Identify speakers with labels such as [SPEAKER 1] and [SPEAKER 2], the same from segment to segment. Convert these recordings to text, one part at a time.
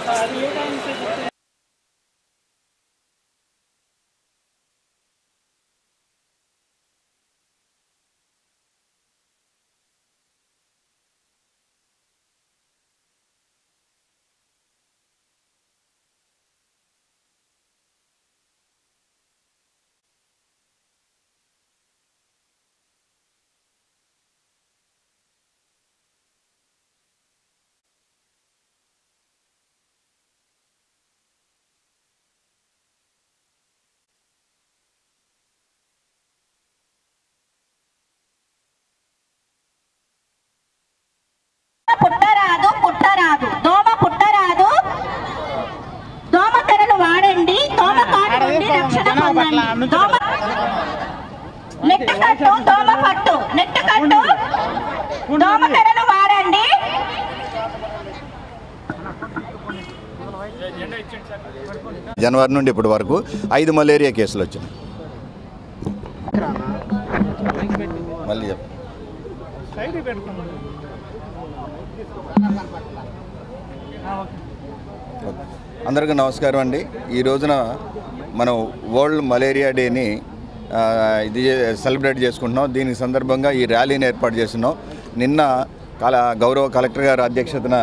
[SPEAKER 1] పుట్టరాదు పుట్టరాదు దోమ పుట్టరాదు దోమ తెరను వాడండి దోమ కాటు నుండి రక్షణ పొందండి దోమ నెట్ కట్టు దోమ కట్టు నెట్ కట్టు దోమ తెరను వాడండి
[SPEAKER 2] జనవరి నుండి ఇప్పటి వరకు ఐదు మలేరియా కేసులు వచ్చినాయి మళ్ళీ చెప్పు అందరికీ నమస్కారం అండి ఈ రోజున మనం వరల్డ్ మలేరియా డేని ఆ, ఇది సెలబ్రేట్ చేసుకుంటున్నాం దీని సందర్భంగా ఈ ర్యాలీని ఏర్పాటు చేస్తున్నాం నిన్న కల గౌరవ కలెక్టర్ గారి అధ్యక్షతన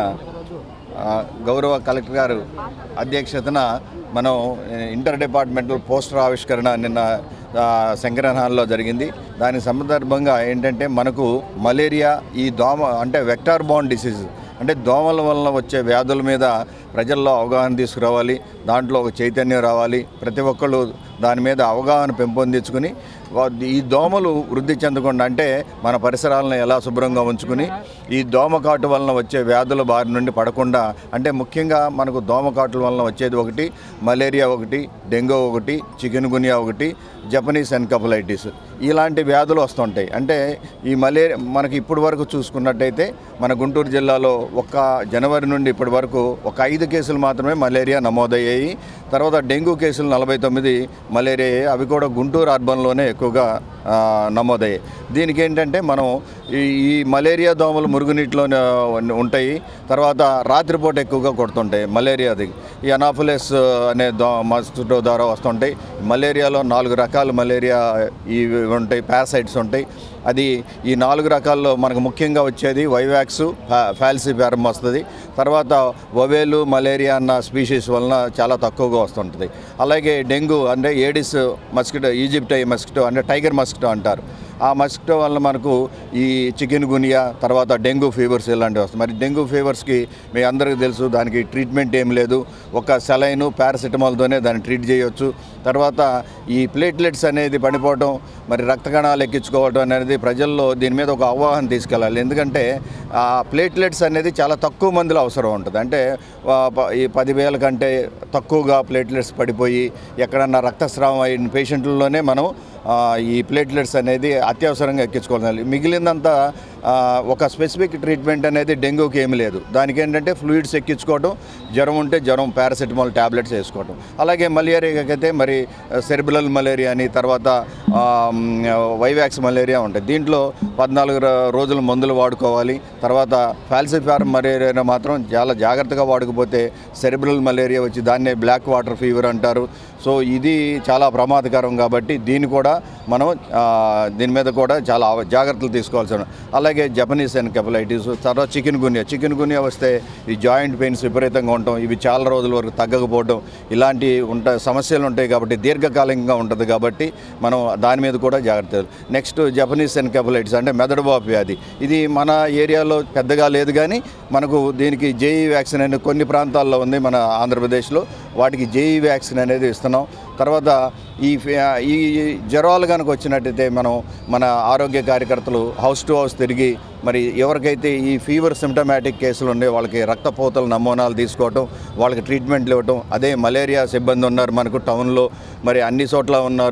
[SPEAKER 2] ఆ, గౌరవ కలెక్టర్ గారు అధ్యక్షతన మనం ఇంటర్ డిపార్ట్మెంటల్ పోస్టర్ ఆవిష్కరణ నిన్న ఆ, శంకరన్ హాల్లో జరిగింది దాని సందర్భంగా ఏంటంటే మనకు మలేరియా ఈ దోమ అంటే వెక్టార్ బాండ్ డిసీజ్ అంటే దోమల వలన వచ్చే వ్యాధుల మీద ప్రజల్లో అవగాహన తీసుకురావాలి దాంట్లో ఒక చైతన్యం రావాలి ప్రతి ఒక్కళ్ళు దాని మీద అవగాహన పెంపొందించుకుని వా- ఈ దోమలు వృద్ధి చెందకుండా అంటే మన పరిసరాలను ఎలా శుభ్రంగా ఉంచుకుని ఈ దోమ కాటు వలన వచ్చే వ్యాధుల బారి నుండి పడకుండా అంటే ముఖ్యంగా మనకు దోమ కాటుల వలన వచ్చేది ఒకటి మలేరియా ఒకటి డెంగ్యూ ఒకటి చికెన్ గునియా ఒకటి జపనీస్ ఎన్కఫలైటిస్ ఇలాంటి వ్యాధులు వస్తుంటాయి అంటే ఈ మలేరియా మనకి ఇప్పటి వరకు చూసుకున్నట్టయితే మన గుంటూరు జిల్లాలో ఒక్క జనవరి నుండి ఇప్పటి వరకు ఒక ఐదు కేసులు మాత్రమే మలేరియా నమోదయ్యాయి తర్వాత డెంగ్యూ కేసులు నలభై తొమ్మిది మలేరియా అయ్యాయి అవి కూడా గుంటూరు అర్బన్లోనే ఎక్కువగా ఆ, నమోదయ్యాయి దీనికి ఏంటంటే మనం ఈ ఈ మలేరియా దోమలు మురుగునీటిలోనే ఉంటాయి తర్వాత రాత్రిపూట ఎక్కువగా కొడుతుంటాయి మలేరియాది ఈ అనాఫిలస్ అనే దో మస్కిటో ద్వారా వస్తుంటాయి మలేరియాలో నాలుగు రకాల మలేరియా ఇవి ఉంటాయి పారాసైట్స్ ఉంటాయి అది ఈ నాలుగు రకాల్లో మనకు ముఖ్యంగా వచ్చేది వైవాక్స్ ఫ్యాల్సిఫారం వస్తుంది తర్వాత వవేలు మలేరియా అన్న స్పీషీస్ వలన చాలా తక్కువగా వస్తుంటుంది అలాగే డెంగ్యూ అంటే ఏడిస్ మస్కిటో ఈజిప్ట్ మస్కిటో అంటే టైగర్ మస్కిటో అంటారు ఆ మస్కిటో వల్ల మనకు ఈ చికెన్ గునియా తర్వాత డెంగ్యూ ఫీవర్స్ ఇలాంటివి వస్తాయి మరి డెంగ్యూ ఫీవర్స్కి మీ అందరికీ తెలుసు దానికి ట్రీట్మెంట్ ఏం లేదు ఒక సెలైను పారాసిటమాల్తోనే దాన్ని ట్రీట్ చేయొచ్చు తర్వాత ఈ ప్లేట్లెట్స్ అనేది పడిపోవడం మరి రక్త కణాలు ఎక్కించుకోవడం అనేది ప్రజల్లో దీని మీద ఒక అవగాహన తీసుకెళ్ళాలి ఎందుకంటే ఆ ప్లేట్లెట్స్ అనేది చాలా తక్కువ మందిలో అవసరం ఉంటుంది అంటే ఆ, ప- ఈ పదివేల కంటే తక్కువగా ప్లేట్లెట్స్ పడిపోయి ఎక్కడన్నా రక్తస్రావం అయిన పేషెంట్లలోనే మనం ఆ, ఈ ప్లేట్లెట్స్ అనేది అత్యవసరంగా ఎక్కించుకోవాలి మిగిలిందంతా ఆ, ఒక స్పెసిఫిక్ ట్రీట్మెంట్ అనేది డెంగ్యూకి ఏమీ లేదు దానికి ఏంటంటే ఫ్లూయిడ్స్ ఎక్కించుకోవడం జ్వరం ఉంటే జ్వరం పారాసిటమాల్ ట్యాబ్లెట్స్ వేసుకోవడం అలాగే మలేరియాకైతే మరి సెరిబులల్ మలేరియా అని తర్వాత ఆ, మ్, వైవాక్స్ మలేరియా ఉంటాయి దీంట్లో పద్నాలుగు ర- రోజులు మందులు వాడుకోవాలి తర్వాత ఫాల్సిఫారం మలేరియా మాత్రం చాలా జాగ్రత్తగా వాడకపోతే సెరిబ్రల్ మలేరియా వచ్చి దాన్నే బ్లాక్ వాటర్ ఫీవర్ అంటారు సో ఇది చాలా ప్రమాదకరం కాబట్టి దీన్ని కూడా మనం ఆ, దీని మీద కూడా చాలా అవ- జాగ్రత్తలు తీసుకోవాల్సి ఉంది అలాగే జపనీస్ ఎన్కెఫలైటిస్ తర్వాత చికెన్ గునియా చికెన్ గునియా వస్తే ఈ జాయింట్ పెయిన్స్ విపరీతంగా ఉండటం ఇవి చాలా రోజుల వరకు తగ్గకపోవడం ఇలాంటి ఉంటాయి సమస్యలు ఉంటాయి కాబట్టి దీర్ఘకాలికంగా ఉంటుంది కాబట్టి మనం దాని మీద కూడా జాగ్రత్త నెక్స్ట్ జపనీస్ ఎన్కెఫలైటిస్ అంటే మెదడు వాపు వ్యాధి ఇది మన ఏరియాలో పెద్దగా లేదు కానీ మనకు దీనికి జేఈ వ్యాక్సిన్ అనే కొన్ని ప్రాంతాల్లో ఉంది మన ఆంధ్రప్రదేశ్లో వాటికి జేఈ వ్యాక్సిన్ అనేది ఇస్తున్నాం తర్వాత ఈ ఫే- ఈ జ్వరాలు కనుక వచ్చినట్టయితే మనం మన ఆరోగ్య కార్యకర్తలు హౌస్ టు హౌస్ తిరిగి మరి ఎవరికైతే ఈ ఫీవర్ సిమ్టమాటిక్ కేసులు ఉన్నాయో వాళ్ళకి రక్తపోతల నమూనాలు తీసుకోవటం వాళ్ళకి ట్రీట్మెంట్లు ఇవ్వటం అదే మలేరియా సిబ్బంది ఉన్నారు మనకు టౌన్లో మరి అన్ని చోట్ల ఉన్నారు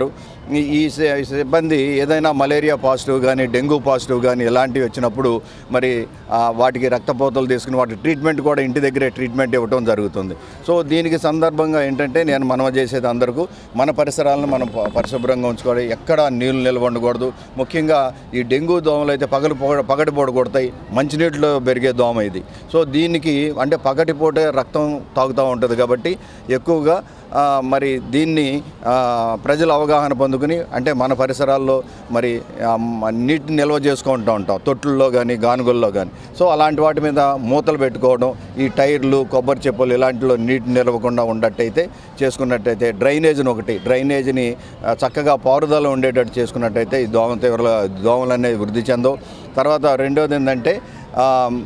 [SPEAKER 2] ఈ- ఈ సి- ఈ సిబ్బంది ఏదైనా మలేరియా పాజిటివ్ కానీ డెంగ్యూ పాజిటివ్ కానీ ఇలాంటివి వచ్చినప్పుడు మరి ఆ, వాటికి రక్తపోతలు తీసుకుని వాటి ట్రీట్మెంట్ కూడా ఇంటి దగ్గరే ట్రీట్మెంట్ ఇవ్వడం జరుగుతుంది సో దీనికి సందర్భంగా ఏంటంటే నేను మనవ చేసేది అందరికీ మన పరిసరాలను మనం ప- పరిశుభ్రంగా ఉంచుకోవాలి ఎక్కడ నీళ్లు నిల్వ ఉండకూడదు ముఖ్యంగా ఈ డెంగ్యూ దోమలు అయితే పగలు పొగ- పగటిపూట కొడతాయి మంచినీటిలో పెరిగే దోమ ఇది సో దీనికి అంటే పగటిపూటే రక్తం తాగుతూ ఉంటుంది కాబట్టి ఎక్కువగా ఆ, మరి దీన్ని ఆ, ప్రజలు అవగాహన పొందుకుని అంటే మన పరిసరాల్లో మరి ఆ, మ- నీటిని నిల్వ చేసుకుంటూ ఉంటాం తొట్టుల్లో కానీ గానుగుల్లో కానీ సో అలాంటి వాటి మీద మూతలు పెట్టుకోవడం ఈ టైర్లు కొబ్బరి చెప్పులు ఇలాంటిలో నీటి నిలవకుండా ఉండట్టయితే చేసుకున్నట్టయితే డ్రైనేజ్ని ఒకటి డ్రైనేజ్ని ఆ, చక్కగా పారుదల ఉండేటట్టు చేసుకున్నట్టయితే ఈ దోమ తీవ్ర దోమలు అనేవి వృద్ధి చెందవు తర్వాత రెండోది ఏంటంటే ఆ,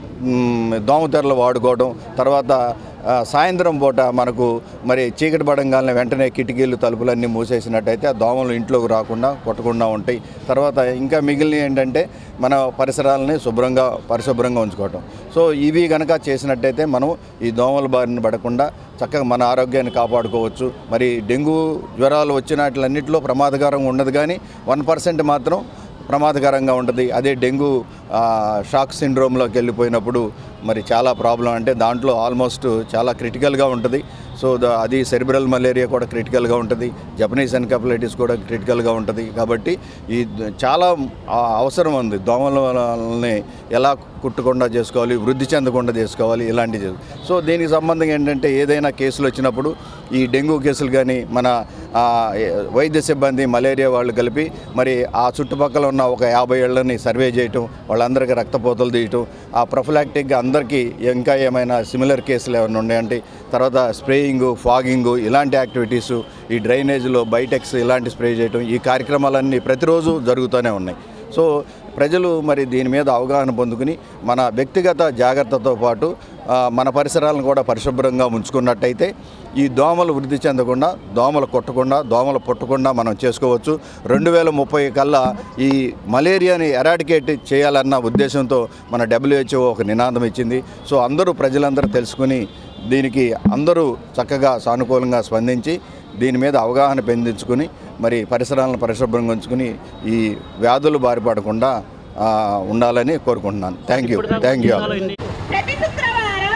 [SPEAKER 2] మ్, దోమతెరలు వాడుకోవడం తర్వాత ఆ, సాయంత్రం పూట మనకు మరి చీకటి పడంగానే వెంటనే కిటికీలు తలుపులన్నీ మూసేసినట్టయితే ఆ దోమలు ఇంట్లోకి రాకుండా కొట్టకుండా ఉంటాయి తర్వాత ఇంకా మిగిలిన ఏంటంటే మన పరిసరాలని శుభ్రంగా పరిశుభ్రంగా ఉంచుకోవటం సో ఇవి కనుక చేసినట్టయితే మనం ఈ దోమల బారిన పడకుండా చక్కగా మన ఆరోగ్యాన్ని కాపాడుకోవచ్చు మరి డెంగ్యూ జ్వరాలు వచ్చినట్లన్నింటిలో ప్రమాదకరంగా ఉండదు కానీ వన్ పర్సెంట్ మాత్రం ప్రమాదకరంగా ఉంటుంది అదే డెంగ్యూ ఆ, షాక్ సిండ్రోమ్లోకి వెళ్ళిపోయినప్పుడు మరి చాలా ప్రాబ్లం అంటే దాంట్లో ఆల్మోస్ట్ చాలా క్రిటికల్గా ఉంటుంది సో ద అది సెరిబ్రల్ మలేరియా కూడా క్రిటికల్గా ఉంటుంది జపనీస్ ఎన్కఫలైటిస్ కూడా క్రిటికల్గా ఉంటుంది కాబట్టి ఈ ద- చాలా ఆ, అవసరం ఉంది దోమలని ఎలా కుట్టకుండా చేసుకోవాలి వృద్ధి చెందకుండా చేసుకోవాలి ఇలాంటివి సో దీనికి సంబంధం ఏంటంటే ఏదైనా కేసులు వచ్చినప్పుడు ఈ డెంగ్యూ కేసులు కానీ మన ఆ, ఏ- వైద్య సిబ్బంది మలేరియా వాళ్ళు కలిపి మరి ఆ చుట్టుపక్కల ఉన్న ఒక యాభై ఏళ్ళని సర్వే చేయటం వాళ్ళందరికీ రక్తపోతలు తీయటం ఆ ప్రొఫిలాక్టిక్గా అందరికీ ఇంకా ఏమైనా సిమిలర్ కేసులు ఏమైనా ఉన్నాయంటే తర్వాత స్ప్రేయింగ్ ఫాగింగ్ ఇలాంటి యాక్టివిటీస్ ఈ డ్రైనేజ్లో బైటెక్స్ ఇలాంటి స్ప్రే చేయటం ఈ కార్యక్రమాలన్నీ ప్రతిరోజు జరుగుతూనే ఉన్నాయి సో ప్రజలు మరి దీని మీద అవగాహన పొందుకుని మన వ్యక్తిగత జాగ్రత్తతో పాటు ఆ, మన పరిసరాలను కూడా పరిశుభ్రంగా ఉంచుకున్నట్టయితే ఈ దోమలు వృద్ధి చెందకుండా దోమలు కొట్టకుండా దోమలు పుట్టకుండా మనం చేసుకోవచ్చు రెండు వేల ముప్పై కల్లా ఈ మలేరియాని ఎరాడికేట్ చేయాలన్న ఉద్దేశంతో మన డబ్ల్యూహెచ్ఓ ఒక నినాదం ఇచ్చింది సో అందరూ ప్రజలందరూ తెలుసుకుని దీనికి అందరూ చక్కగా సానుకూలంగా స్పందించి దీని మీద అవగాహన పెందించుకుని మరి పరిసరాలను పరిశుభ్రంగా ఉంచుకుని ఈ వ్యాధులు బారిపడకుండా ఆ, ఉండాలని కోరుకుంటున్నాను థ్యాంక్ యూ థ్యాంక్ యూ
[SPEAKER 1] ప్రతి శుక్రవారం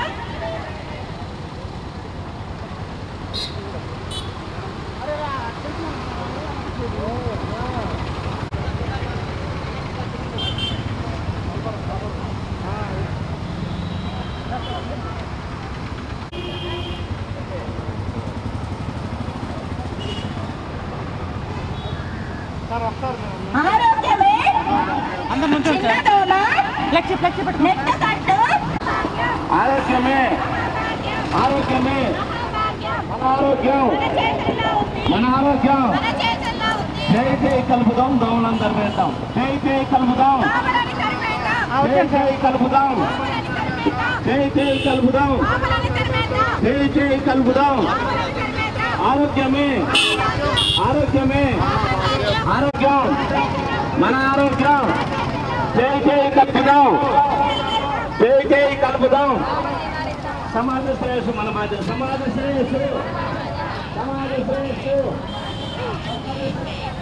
[SPEAKER 1] ఆరోగ్యమే చిన్నదోమ నెట్టు కట్టు
[SPEAKER 3] ఆరోగ్యమే ఆరోగ్యమే మన ఆరోగ్యం మన ఆరోగ్యం జై జై కలుపుదాం దోమలందరూ వేద్దాం జై జై కలుపుదాం జై జై కలుపుదాం జై జై కలుపుదాం జై జై కలుపుదాం ఆరోగ్యమే ఆరోగ్యమే ఆరోగ్యం మన ఆరోగ్యం జై జై కలుపుదాం జై జై కలుపుదాం సమాజ శ్రేయస్సు మన బాధ్యత సమాజ శ్రేయస్సు సమాజ శ్రేయస్సు